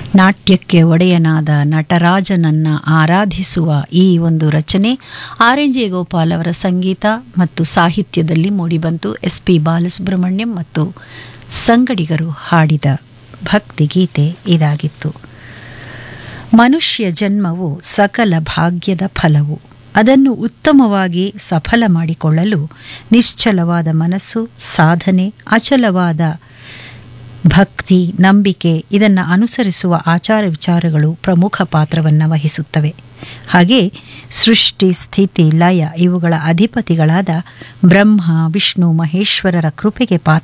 ನಾಟ್ಯಕ್ಕೆ ಒಡೆಯನಾದ ನಟರಾಜನನ್ನ ಆರಾಧಿಸುವ ಈ ಒಂದು ರಚನೆ ಆರ್ ಎನ್ ಜೆ ಗೋಪಾಲ್ ಅವರ ಸಂಗೀತ ಮತ್ತು ಸಾಹಿತ್ಯದಲ್ಲಿ ಮೂಡಿಬಂತು ಎಸ್ ಪಿ ಬಾಲಸುಬ್ರಹ್ಮಣ್ಯಂ ಮತ್ತು ಸಂಗಡಿಗರು ಹಾಡಿದ ಭಕ್ತಿಗೀತೆ ಇದಾಗಿತ್ತು ಮನುಷ್ಯ ಜನ್ಮವು ಸಕಲ ಭಾಗ್ಯದ ಫಲವು ಅದನ್ನು ಉತ್ತಮವಾಗಿ ಸಫಲ ಮಾಡಿಕೊಳ್ಳಲು ನಿಶ್ಚಲವಾದ ಮನಸ್ಸು ಸಾಧನೆ ಅಚಲವಾದ ಭಕ್ತಿ ನಂಬಿಕೆ ಇದನ್ನು ಅನುಸರಿಸುವ ಆಚಾರ ವಿಚಾರಗಳು ಪ್ರಮುಖ ಪಾತ್ರವನ್ನು ವಹಿಸುತ್ತವೆ ಹಾಗೆ ಸೃಷ್ಟಿ ಸ್ಥಿತಿ ಲಯ ಇವುಗಳ ಅಧಿಪತಿಗಳಾದ ಬ್ರಹ್ಮ ವಿಷ್ಣು ಮಹೇಶ್ವರರ ಕೃಪೆಗೆ ಪಾತ್ರ